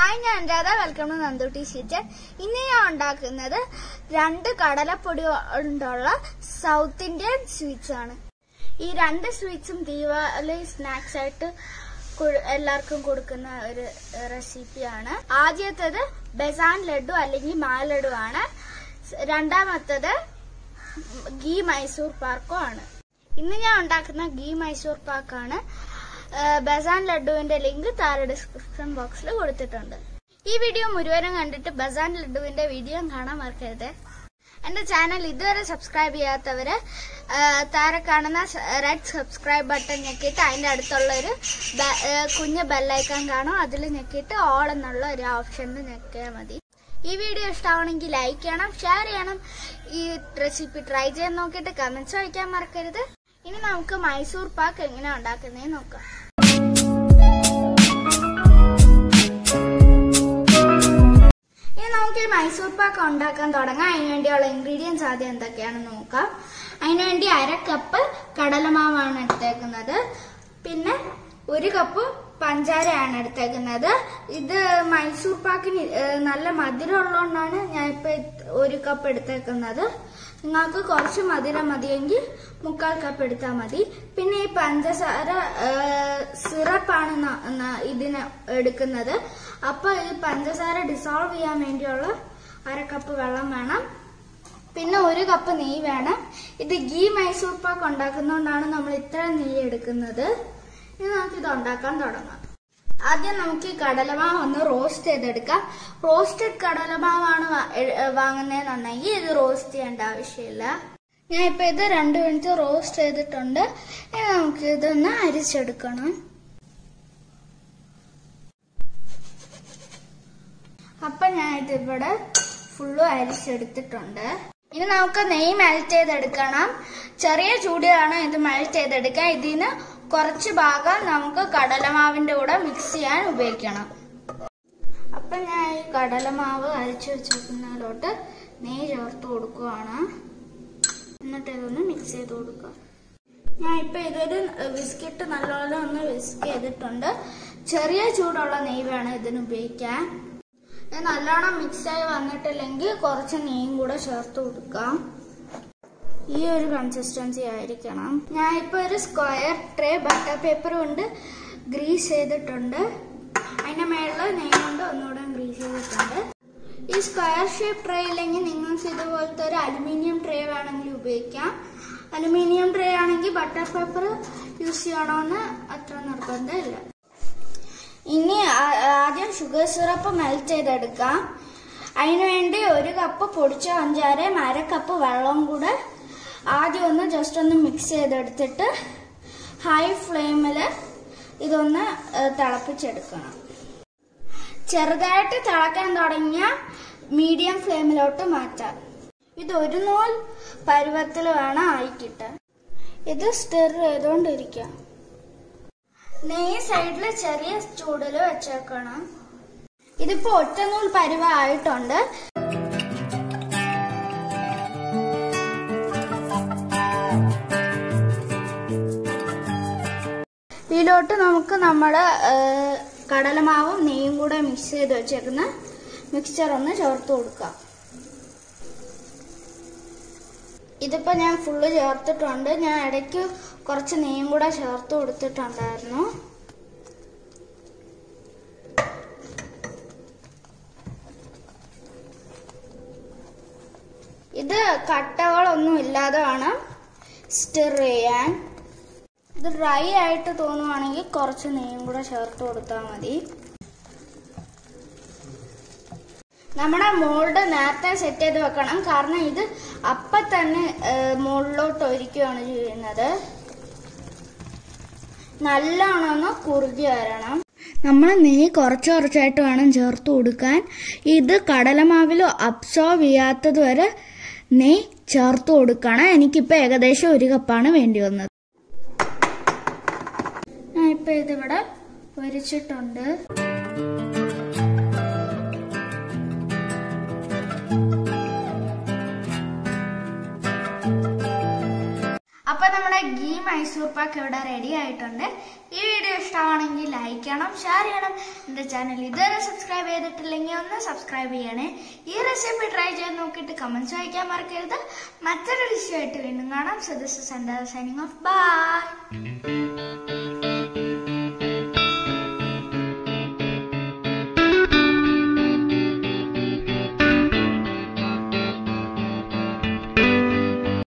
hi ഞാൻ Anuradha welcome to Nandutti kitchen ഇന്ന് ഞാൻ ഉണ്ടാക്കുന്നത് രണ്ട് കടലപ്പൊടി കൊണ്ടുള്ള സൗത്ത് ഇന്ത്യൻ സ്വീറ്റ്സ് ആണ് ഈ രണ്ട് സ്വീറ്റ്സും ദീപാവലി സ്നാക്സ് ആയിട്ട് കൊ- എല്ലാവർക്കും കൊടുക്കുന്ന ഒരു റെസിപ്പിയാണ് ആദ്യത്തേത് ബസാൻ ലഡു അല്ലെങ്കിൽ മാൽ ലഡു ആണ് സ് രണ്ടാമത്തത് ഗീ മൈസൂർ പാർക്കും ആണ് ഇന്ന് ഞാൻ ഉണ്ടാക്കുന്ന ഗീ മൈസൂർ പാക്കാണ് ബസാൻ ലഡുവിന്റെ ലിങ്ക് താഴെ ഡിസ്ക്രിപ്ഷൻ ബോക്സിൽ കൊടുത്തിട്ടുണ്ട് ഈ വീഡിയോ മുഴുവനും കണ്ടിട്ട് ബസാൻ ലഡുവിന്റെ വീഡിയോ കാണാൻ മറക്കരുത് എന്റെ ചാനൽ ഇതുവരെ സബ്സ്ക്രൈബ് ചെയ്യാത്തവര് ആ, താഴെ കാണുന്ന റെഡ് സബ്സ്ക്രൈബ് ബട്ടൺ ഞെക്കിയിട്ട് അതിന്റെ അടുത്തുള്ള ഒരു ബെ- ആ, കുഞ്ഞ് ബെല്ലൈക്കൺ കാണും അതിൽ ഞെക്കിയിട്ട് ഓൾ എന്നുള്ള ഒരു ഓപ്ഷനിൽ ഞെക്കിയാൽ മതി ഈ വീഡിയോ ഇഷ്ടമാണെങ്കിൽ ലൈക്ക് ചെയ്യണം ഷെയർ ചെയ്യണം ഈ റെസിപ്പി ട്രൈ ചെയ്യാൻ നോക്കിയിട്ട് കമന്റ്സ് വയ്ക്കാൻ മറക്കരുത് ഇനി നമുക്ക് മൈസൂർ പാക്ക് എങ്ങനെ ഉണ്ടാക്കുന്നതെന്ന് നോക്കാം ഇനി നമുക്ക് ഈ മൈസൂർ പാക്ക് ഉണ്ടാക്കാൻ തുടങ്ങാം അതിന് വേണ്ടിയുള്ള ഇൻഗ്രീഡിയൻസ് ആദ്യം എന്തൊക്കെയാണെന്ന് നോക്കാം അതിന് വേണ്ടി അര കപ്പ് കടലമാവാണ് എടുത്തേക്കുന്നത് പിന്നെ ഒരു കപ്പ് പഞ്ചാരയാണ് എടുത്തേക്കുന്നത് ഇത് മൈസൂർ പാക്കിന് ഏഹ്, നല്ല മധുരം ഉള്ളതുകൊണ്ടാണ് ഞാൻ ഇപ്പൊ ഇത് ഒരു കപ്പ് എടുത്തേക്കുന്നത് നിങ്ങൾക്ക് കുറച്ച് മധുരം മതിയെങ്കിൽ മുക്കാൽ കപ്പ് എടുത്താൽ മതി പിന്നെ ഈ പഞ്ചസാര ഏഹ്, സിറപ്പാണ് ന- ന- ഇതിന് എടുക്കുന്നത് അപ്പൊ ഈ പഞ്ചസാര ഡിസോൾവ് ചെയ്യാൻ വേണ്ടിയുള്ള അര കപ്പ് വെള്ളം വേണം പിന്നെ ഒരു കപ്പ് നെയ്യ് വേണം ഇത് ഗീ മൈസൂർ പാക്ക് ഉണ്ടാക്കുന്നതുകൊണ്ടാണ് നമ്മൾ ഇത്ര നെയ്യ് എടുക്കുന്നത് ഇനി നമുക്ക് ഇത് ഉണ്ടാക്കാൻ തുടങ്ങാം ആദ്യം നമുക്ക് ഈ കടലമാവ് ഒന്ന് റോസ്റ്റ് ചെയ്തെടുക്കാം റോസ്റ്റഡ് കടലമാവാണ് വാ- എ- എ- വാങ്ങുന്നതെന്നുണ്ടെങ്കിൽ ഇത് റോസ്റ്റ് ചെയ്യേണ്ട ആവശ്യമില്ല ഞാൻ ഇപ്പൊ ഇത് രണ്ട് മിനിറ്റ് റോസ്റ്റ് ചെയ്തിട്ടുണ്ട് ഇനി നമുക്ക് ഇതൊന്ന് അരിച്ചെടുക്കണം അപ്പൊ ഞാൻ ഇതിവിടെ ഫുള്ളും അരിച്ചെടുത്തിട്ടുണ്ട് ഇനി നമുക്ക് നെയ്യ് മെൽറ്റ് ചെയ്തെടുക്കണം ചെറിയ ചൂടിലാണ് ഇത് മെൽറ്റ് ചെയ്തെടുക്കാൻ ഇതിന് കുറച്ച് ഭാഗം നമുക്ക് കടലമാവിന്റെ കൂടെ മിക്സ് ചെയ്യാൻ ഉപയോഗിക്കണം അപ്പൊ ഞാൻ ഈ കടലമാവ് അരച്ചു വെച്ചേക്കുന്നതിലോട്ട് നെയ്യ് ചേർത്ത് കൊടുക്കുവാണ് എന്നിട്ട് ഇതൊന്ന് മിക്സ് ചെയ്ത് കൊടുക്കുക ഞാൻ ഇപ്പൊ ഇതൊരു ബിസ്ക്കറ്റ് നല്ലപോലെ ഒന്ന് വിസ്ക് ചെയ്തിട്ടുണ്ട് ചെറിയ ചൂടുള്ള നെയ്യ് വേണം ഇതിന് ഉപയോഗിക്കാൻ ഇത് നല്ലോണം മിക്സ് ആയി വന്നിട്ടില്ലെങ്കിൽ കുറച്ച് നെയ്യും കൂടെ ചേർത്ത് കൊടുക്കാം ഈ ഒരു കൺസിസ്റ്റൻസി ആയിരിക്കണം ഞാൻ ഇപ്പൊ ഒരു സ്ക്വയർ ട്രേ ബട്ടർ പേപ്പർ കൊണ്ട് ഗ്രീസ് ചെയ്തിട്ടുണ്ട് അതിന്റെ മേളിൽ നെയ്യ് കൊണ്ട് ഒന്നുകൂടെ ഗ്രീസ് ചെയ്തിട്ടുണ്ട് ഈ സ്ക്വയർ ഷേപ്പ് ട്രേ ഇല്ലെങ്കിൽ നിങ്ങൾക്ക് ഇതുപോലത്തെ ഒരു അലുമിനിയം ട്രേ വേണമെങ്കിൽ ഉപയോഗിക്കാം അലുമിനിയം ട്രേ ആണെങ്കിൽ ബട്ടർ പേപ്പർ യൂസ് ചെയ്യണമെന്ന് അത്ര നിർബന്ധമില്ല ഇനി ആ- ആദ്യം ഷുഗർ സിറപ്പ് മെൽറ്റ് ചെയ്തെടുക്കാം അതിനു വേണ്ടി ഒരു കപ്പ് പൊടിച്ച പഞ്ചാരയും അര കപ്പ് വെള്ളവും കൂടെ ആദ്യം ഒന്ന് ജസ്റ്റ് ഒന്ന് മിക്സ് ചെയ്തെടുത്തിട്ട് ഹൈ ഫ്ലെയിമിൽ ഇതൊന്ന് ഏഹ്, തിളപ്പിച്ചെടുക്കണം ചെറുതായിട്ട് തിളക്കാൻ തുടങ്ങിയ മീഡിയം ഫ്ലെയിമിലോട്ട് മാറ്റാം ഇത് ഒരു നൂൽ പരുവത്തിൽ വേണം ആയിക്കിട്ടാൻ ഇത് സ്റ്റിർ ചെയ്തുകൊണ്ടിരിക്കാം നെയ്യ് സൈഡിൽ ചെറിയ ചൂടിൽ വെച്ചേക്കണം ഇതിപ്പോ ഒറ്റനൂൽ പരുവ ആയിട്ടുണ്ട് ഇതിലോട്ട് നമുക്ക് നമ്മുടെ ഏഹ്, കടലമാവും നെയ്യും കൂടെ മിക്സ് ചെയ്ത് വെച്ചേക്കുന്ന മിക്സ്ചർ ഒന്ന് ചേർത്ത് കൊടുക്കാം ഇതിപ്പോ ഞാൻ ഫുള്ള് ചേർത്തിട്ടുണ്ട് ഞാൻ ഇടയ്ക്ക് കുറച്ച് നെയ്യും കൂടെ ചേർത്ത് കൊടുത്തിട്ടുണ്ടായിരുന്നു ഇത് കട്ടകളൊന്നും ഇല്ലാതെ വേണം സ്റ്റിർ ചെയ്യാൻ ഇത് ഡ്രൈ ആയിട്ട് തോന്നുവാണെങ്കിൽ കുറച്ച് നെയ്യും കൂടെ ചേർത്ത് കൊടുത്താൽ മതി നമ്മുടെ മോൾഡ് നേരത്തെ സെറ്റ് ചെയ്ത് വെക്കണം കാരണം ഇത് അപ്പം തന്നെ ഏഹ്, മുകളിലോട്ട് ഒരിക്കുകയാണ് ചെയ്യുന്നത് നല്ലോണം ഒന്ന് കുറുകി വരണം നമ്മൾ നെയ്യ് കുറച്ച് കുറച്ചായിട്ട് വേണം ചേർത്ത് കൊടുക്കാൻ ഇത് കടലമാവിൽ അബ്സോർവ് ചെയ്യാത്തത് വരെ നെയ്യ് ചേർത്ത് കൊടുക്കണം എനിക്കിപ്പോൾ ഏകദേശം ഒരു കപ്പാണ് വേണ്ടി വന്നത് ഞാൻ ഇപ്പം ഇതിവിടെ പൊരിച്ചിട്ടുണ്ട് അപ്പൊ നമ്മുടെ ഗീ മൈസൂർ പാക്ക് ഇവിടെ റെഡി ആയിട്ടുണ്ട് ഈ വീഡിയോ വീഡിയോ ഇഷ്ടമാണെങ്കിൽ ലൈക്ക് ചെയ്യണം ഷെയർ ചെയ്യണം എൻ്റെ ചാനൽ ഇതുവരെ സബ്സ്ക്രൈബ് ചെയ്തിട്ടില്ലെങ്കിൽ ഒന്ന് സബ്സ്ക്രൈബ് ചെയ്യണേ ഈ റെസിപ്പി ട്രൈ ചെയ്ത് നോക്കിയിട്ട് കമൻസ് വായിക്കാൻ മറക്കരുത് മറ്റൊരു ഡിഷുമായിട്ട് വീണ്ടും കാണാം so this is signing off by